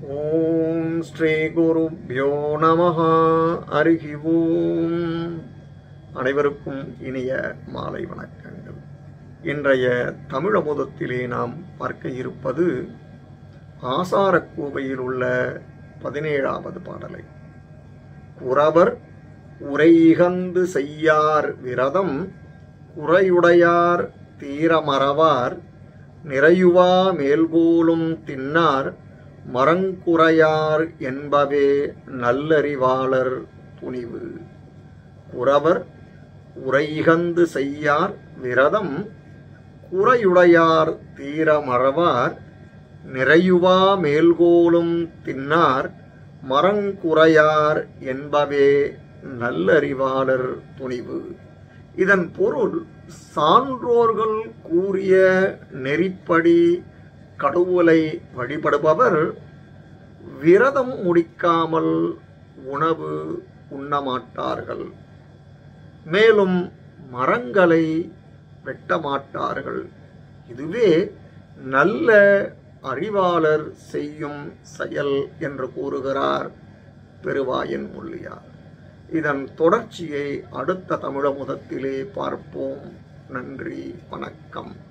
ஓம் ஸ்ரீ குருப்யோ நமஹ அருகி ஓம் அனைவருக்கும் இனிய மாலை வணக்கங்கள் இன்றைய தமிழமுதத்திலே நாம் பார்க்க இருப்பது ஆசாரக்கோவையில் உள்ள பதினேழாவது பாடலை குறவர் உரையிகந்து செய்யார் விரதம் குறையுடையார் தீரமறவார் நிறையுவா மேல்போலும் தின்னார் மரங்குறையார் என்பவே நல்லறிவாளர் துணிவு குறவர் உரையிகந்து செய்யார் விரதம் குறையுடையார் தீரமறவார் நிறையுவா மேல்கோலும் தின்னார் மரங்குறையார் என்பவே நல்லறிவாளர் துணிவு இதன் பொருள் சான்றோர்கள் கூறிய நெறிப்படி கடவுளை வழிபடுபவர் விரதம் முடிக்காமல் உணவு உண்ணமாட்டார்கள் மேலும் மரங்களை வெட்டமாட்டார்கள் இதுவே நல்ல அறிவாளர் செய்யும் செயல் என்று கூறுகிறார் பெருவாயன் முள்ளியார் இதன் தொடர்ச்சியை அடுத்த தமிழமுதத்திலே பார்ப்போம் நன்றி வணக்கம்